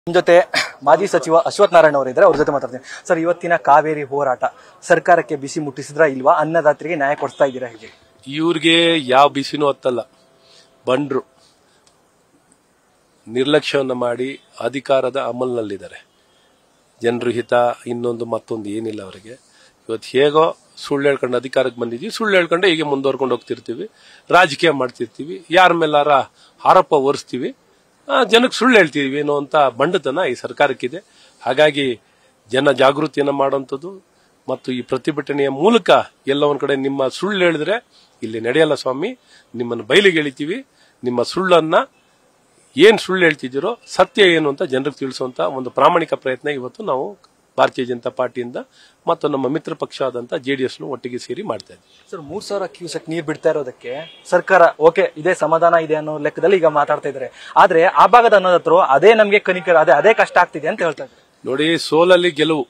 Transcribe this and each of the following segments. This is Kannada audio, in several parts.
ನಮ್ಮ ಜೊತೆ ಮಾಜಿ ಸಚಿವ ಅಶ್ವಥ್ ನಾರಾಯಣ ಅವರು ಇದ್ದಾರೆ ಅವ್ರ ಜೊತೆ ಮಾತಾಡ್ತೀನಿ ಸರ್ ಇವತ್ತಿನ ಕಾವೇರಿ ಹೋರಾಟ ಸರ್ಕಾರಕ್ಕೆ ಬಿಸಿ ಮುಟ್ಟಿಸಿದ್ರಾ ಇಲ್ವಾ ಅನ್ನದಾತರಿಗೆ ನ್ಯಾಯ ಕೊಡಿಸ್ತಾ ಇದ್ದೀರಾ ಹೇಗೆ ಇವ್ರಿಗೆ ಯಾವ ಬಿಸಿನೂ ಹತ್ತಲ್ಲ ಬಂಡ್ರು ನಿರ್ಲಕ್ಷ್ಯವನ್ನು ಮಾಡಿ ಅಧಿಕಾರದ ಅಮಲ್ನಲ್ಲಿದ್ದಾರೆ ಜನರ ಹಿತ ಇನ್ನೊಂದು ಮತ್ತೊಂದು ಏನಿಲ್ಲ ಅವರಿಗೆ ಇವತ್ತು ಹೇಗೋ ಸುಳ್ಳು ಹೇಳ್ಕೊಂಡು ಅಧಿಕಾರಕ್ಕೆ ಬಂದಿದ್ದೀವಿ ಸುಳ್ಳು ಹೇಳ್ಕೊಂಡು ಹೀಗೆ ಮುಂದುವರ್ಕೊಂಡು ಹೋಗ್ತಿರ್ತೀವಿ ರಾಜಕೀಯ ಮಾಡ್ತಿರ್ತೀವಿ ಯಾರ ಮೇಲಾರ ಆರೋಪ ಹೊರಿಸ್ತೀವಿ ಆ, ಜನಕ್ಕೆ ಸುಳ್ಳು ಹೇಳ್ತೀವಿ ಏನೋ ಅಂತ ಬಂಡತನ ಈ ಸರ್ಕಾರಕ್ಕಿದೆ ಹಾಗಾಗಿ ಜನ ಜಾಗೃತಿಯನ್ನು ಮಾಡುವಂಥದ್ದು ಮತ್ತು ಈ ಪ್ರತಿಭಟನೆಯ ಮೂಲಕ ಎಲ್ಲ ಒಂದ್ ಕಡೆ ನಿಮ್ಮ ಸುಳ್ಳು ಹೇಳಿದ್ರೆ ಇಲ್ಲಿ ನಡೆಯಲ್ಲ ಸ್ವಾಮಿ ನಿಮ್ಮನ್ನು ಬಯಲಿಗೆ ಎಳಿತೀವಿ ನಿಮ್ಮ ಸುಳ್ಳನ್ನ ಏನ್ ಸುಳ್ಳು ಹೇಳ್ತಿದ್ದೀರೋ ಸತ್ಯ ಏನು ಅಂತ ಜನರಿಗೆ ತಿಳಿಸುವಂತ ಒಂದು ಪ್ರಾಮಾಣಿಕ ಪ್ರಯತ್ನ ಇವತ್ತು ನಾವು ಭಾರತೀಯ ಜನತಾ ಪಾರ್ಟಿಯಿಂದ ಮತ್ತು ನಮ್ಮ ಮಿತ್ರ ಪಕ್ಷ ಆದಂತ ಜೆಡಿಎಸ್ ಒಟ್ಟಿಗೆ ಸೇರಿ ಮಾಡ್ತಾ ಇದ್ದೀವಿ ಸರ್ ಮೂರ್ ಸಾವಿರ ಕ್ಯೂಸೆಕ್ ನೀರ್ ಬಿಡ್ತಾ ಇರೋದಕ್ಕೆ ಸರ್ಕಾರ ಓಕೆ ಇದೇ ಸಮಾಧಾನ ಇದೆ ಅನ್ನೋ ಲೆಕ್ಕದಲ್ಲಿ ಈಗ ಮಾತಾಡ್ತಾ ಇದ್ದಾರೆ ಆದ್ರೆ ಆ ಭಾಗದ ಅನ್ನೋದತ್ರ ಅದೇ ನಮ್ಗೆ ಕನಿಕರ ಅದೇ ಅದೇ ಕಷ್ಟ ಆಗ್ತಿದೆ ಅಂತ ಹೇಳ್ತಾ ಇದ್ದಾರೆ ನೋಡಿ ಸೋಲಲ್ಲಿ ಗೆಲುವು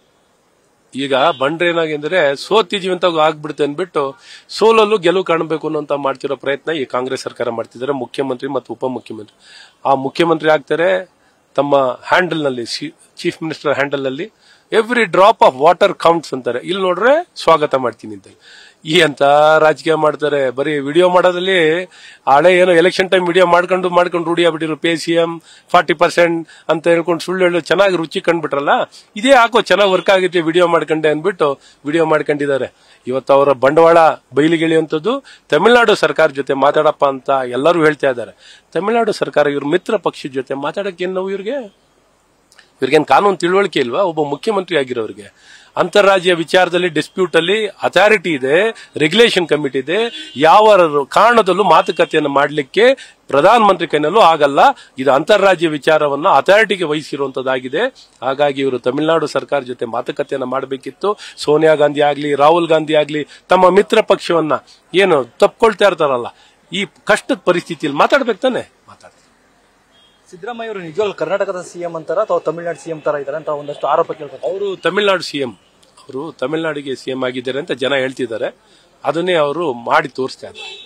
ಈಗ ಬಂಡ್ರೆ ಏನಾಗೆಂದ್ರೆ ಸೋತಿದೀವಿ ಅಂತ ಆಗ್ಬಿಡುತ್ತೆ ಅಂದ್ಬಿಟ್ಟು ಸೋಲಲ್ಲೂ ಗೆಲುವು ಕಾಣಬೇಕು ಅನ್ನೋಂತ ಮಾಡ್ತಿರೋ ಪ್ರಯತ್ನ ಈ ಕಾಂಗ್ರೆಸ್ ಸರ್ಕಾರ ಮಾಡ್ತಿದ್ದಾರೆ ಮುಖ್ಯಮಂತ್ರಿ ಮತ್ತು ಉಪಮುಖ್ಯಮಂತ್ರಿ ಆ ಮುಖ್ಯಮಂತ್ರಿ ಆಗ್ತಾರೆ ತಮ್ಮ ಹ್ಯಾಂಡಲ್ ನಲ್ಲಿ ಚೀಫ್ ಮಿನಿಸ್ಟರ್ ಹ್ಯಾಂಡಲ್ ನಲ್ಲಿ every drop of water counts ಅಂತಾರೆ ಇಲ್ಲಿ ನೋಡ್ರೆ ಸ್ವಾಗತ ಮಾಡ್ತೀನಿ ಅಂತ ಈ ಅಂತ ರಾಜಕೀಯ ಮಾಡ್ತಾರೆ ಬರೀ ವಿಡಿಯೋ ಮಾಡೋದ್ರಲ್ಲಿ ಹಳೆ ಏನೋ ಎಲೆಕ್ಷನ್ ಟೈಮ್ ವಿಡಿಯೋ ಮಾಡ್ಕೊಂಡು ಮಾಡ್ಕೊಂಡು ರೂಢಿ ಆಗ್ಬಿಟ್ಟಿರೋ P C M forty percent ಅಂತ ಹೇಳ್ಕೊಂಡು ಸುಳ್ಳು ಹೇಳಿ ಚೆನ್ನಾಗಿ ರುಚಿ ಕಂಡ್ಬಿಟ್ರಲ್ಲ ಇದೇ ಹಾಕೋ ಚೆನ್ನಾಗಿ ವರ್ಕ್ ಆಗಿರುತ್ತೆ ವಿಡಿಯೋ ಮಾಡ್ಕೊಂಡೆ ಅಂದ್ಬಿಟ್ಟು ವಿಡಿಯೋ ಮಾಡ್ಕೊಂಡಿದ್ದಾರೆ ಇವತ್ತು ಅವರ ಬಂಡವಾಳ ಬಯಲಿಗೆಳೆಯುವಂಥದ್ದು ತಮಿಳುನಾಡು ಸರ್ಕಾರ ಜೊತೆ ಮಾತಾಡಪ್ಪ ಅಂತ ಎಲ್ಲರೂ ಹೇಳ್ತಾ ಇದ್ದಾರೆ ತಮಿಳುನಾಡು ಸರ್ಕಾರ ಇವ್ರ ಮಿತ್ರ ಪಕ್ಷದ ಜೊತೆ ಮಾತಾಡಕ್ಕೆ ಏನು ನಾವು ಇವ್ರಿಗೆ ಇವ್ರಿಗೇನು ಕಾನೂನು ತಿಳುವಳಿಕೆ ಇಲ್ವಾ ಒಬ್ಬ ಮುಖ್ಯಮಂತ್ರಿ ಆಗಿರೋರಿಗೆ ಅಂತಾರಾಜ್ಯ ವಿಚಾರದಲ್ಲಿ ಡಿಸ್ಪ್ಯೂಟ್ ಅಲ್ಲಿ ಅಥಾರಿಟಿ ಇದೆ ರೆಗ್ಯುಲೇಷನ್ ಕಮಿಟಿ ಇದೆ ಯಾವ ಕಾರಣದಲ್ಲೂ ಮಾತುಕತೆಯನ್ನು ಮಾಡಲಿಕ್ಕೆ ಪ್ರಧಾನ ಮಂತ್ರಿ ಕೈನಲ್ಲೂ ಆಗಲ್ಲ ಇದು ಅಂತಾರಾಜ್ಯ ವಿಚಾರವನ್ನ ಅಥಾರಿಟಿಗೆ ವಹಿಸಿರುವಂತದ್ದಾಗಿದೆ ಹಾಗಾಗಿ ಇವರು ತಮಿಳುನಾಡು ಸರ್ಕಾರ ಜೊತೆ ಮಾತುಕತೆಯನ್ನ ಮಾಡಬೇಕಿತ್ತು ಸೋನಿಯಾ ಗಾಂಧಿ ಆಗ್ಲಿ ರಾಹುಲ್ ಗಾಂಧಿ ಆಗ್ಲಿ ತಮ್ಮ ಮಿತ್ರ ಪಕ್ಷವನ್ನ ಏನು ತಪ್ಕೊಳ್ತಾ ಇರ್ತಾರಲ್ಲ ಈ ಕಷ್ಟದ ಪರಿಸ್ಥಿತಿಯಲ್ಲಿ ಮಾತಾಡ್ಬೇಕು ತಾನೆ ಮಾತಾಡ್ತಾರೆ ಸಿದ್ದರಾಮಯ್ಯ ಅವರು ನಿಜವಾಗ್ಲೂ ಕರ್ನಾಟಕದ ಸಿಎಂ ಅಂತಾರ ಅಥವಾ ತಮಿಳುನಾಡು ಸಿಎಂ ತರ ಇದಾರೆ ಅಂತ ಒಂದಷ್ಟು ಆರೋಪ ಕೇಳ್ತಾರೆ ಅವರು ತಮಿಳುನಾಡು ಸಿಎಂ ಅವರು ತಮಿಳುನಾಡಿಗೆ ಸಿಎಂ ಆಗಿದ್ದಾರೆ ಅಂತ ಜನ ಹೇಳ್ತಿದ್ದಾರೆ ಅದನ್ನೇ ಅವರು ಮಾಡಿ ತೋರಿಸ್ತಾ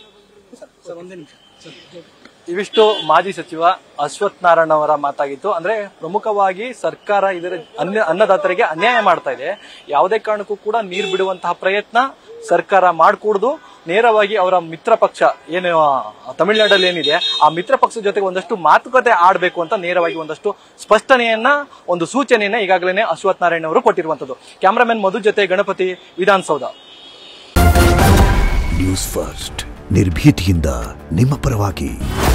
ಇದ್ದಾರೆ ಇವಿಷ್ಟು ಮಾಜಿ ಸಚಿವ ಅಶ್ವಥ್ ನಾರಾಯಣ ಅವರ ಮಾತಾಗಿತ್ತು ಅಂದ್ರೆ ಪ್ರಮುಖವಾಗಿ ಸರ್ಕಾರ ಇದರ ಅನ್ನ ಅನ್ನದಾತರಿಗೆ ಅನ್ಯಾಯ ಮಾಡ್ತಾ ಇದೆ ಯಾವುದೇ ಕಾರಣಕ್ಕೂ ಕೂಡ ನೀರು ಬಿಡುವಂತಹ ಪ್ರಯತ್ನ ಸರ್ಕಾರ ಮಾಡಕೂಡದು ನೇರವಾಗಿ ಅವರ ಮಿತ್ರ ಪಕ್ಷ ಏನು ಆ, ತಮಿಳುನಾಡಲ್ಲಿ ಏನಿದೆ ಆ ಮಿತ್ರ ಪಕ್ಷದ ಜೊತೆಗೆ ಒಂದಷ್ಟು ಮಾತುಕತೆ ಆಡಬೇಕು ಅಂತ ನೇರವಾಗಿ ಒಂದಷ್ಟು ಸ್ಪಷ್ಟನೆಯನ್ನ ಒಂದು ಸೂಚನೆಯನ್ನ ಈಗಾಗಲೇ ಅಶ್ವಥ್ ನಾರಾಯಣ ಅವರು ಕೊಟ್ಟಿರುವಂತದ್ದು ಕ್ಯಾಮರಾಮನ್ ಮಧು ಜೊತೆ ಗಣಪತಿ ವಿಧಾನಸೌಧ ನ್ಯೂಸ್ ಫಸ್ಟ್ ನಿರ್ಭೀತಿಯಿಂದ ನಿಮ್ಮ ಪರವಾಗಿ